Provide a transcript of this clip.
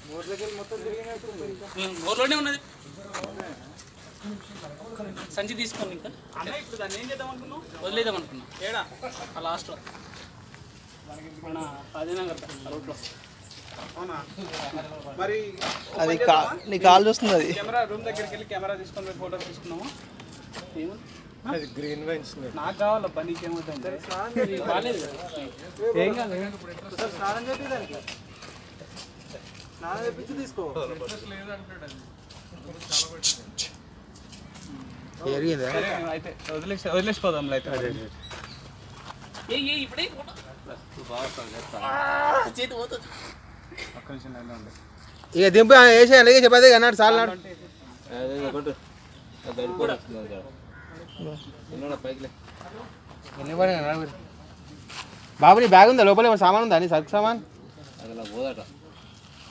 ఊర్లోనే ఉన్నది సంచి తీసుకోండి ఇంకా అన్న ఇప్పుడు దాన్ని ఏం చేద్దాం అనుకున్నాం వదిలేద్దాం అనుకున్నాం ఏడా ఆ లాస్ట్లో మన రాజనగర్ రోడ్లో అవునా మరి అది కా నీ కాల్ చూస్తుంది అది కెమెరా రూమ్ దగ్గరికి వెళ్ళి కెమెరా తీసుకొని పోయి ఫోటో తీసుకున్నాము ఏముంది అది గ్రీన్ వైన్స్ నాకు కావాలబ్బా నీకేమవుతుంది బాగాలేదు కదా. ఏం కాదు స్నానం చేపి దానికి స్నానం చేపించి తీసుకో జరిగిందా సరే అయితే వదిలేసి వదిలేసిపోదాంలే అయితే ఏ ఏ ఇప్పుడే ఫోటో చేతి పోతుంది ఒక్క నిమిషం లైన్లో ఉండు. ఇక దింపు వేసే అలాగే చెప్పేది అన్నాడు సార్ నాడు బాబు నీ బ్యాగ్ ఉందా లోపల ఏమైనా సామాన్ ఉందా నీ సరుకు సామాన్ అలా పోదట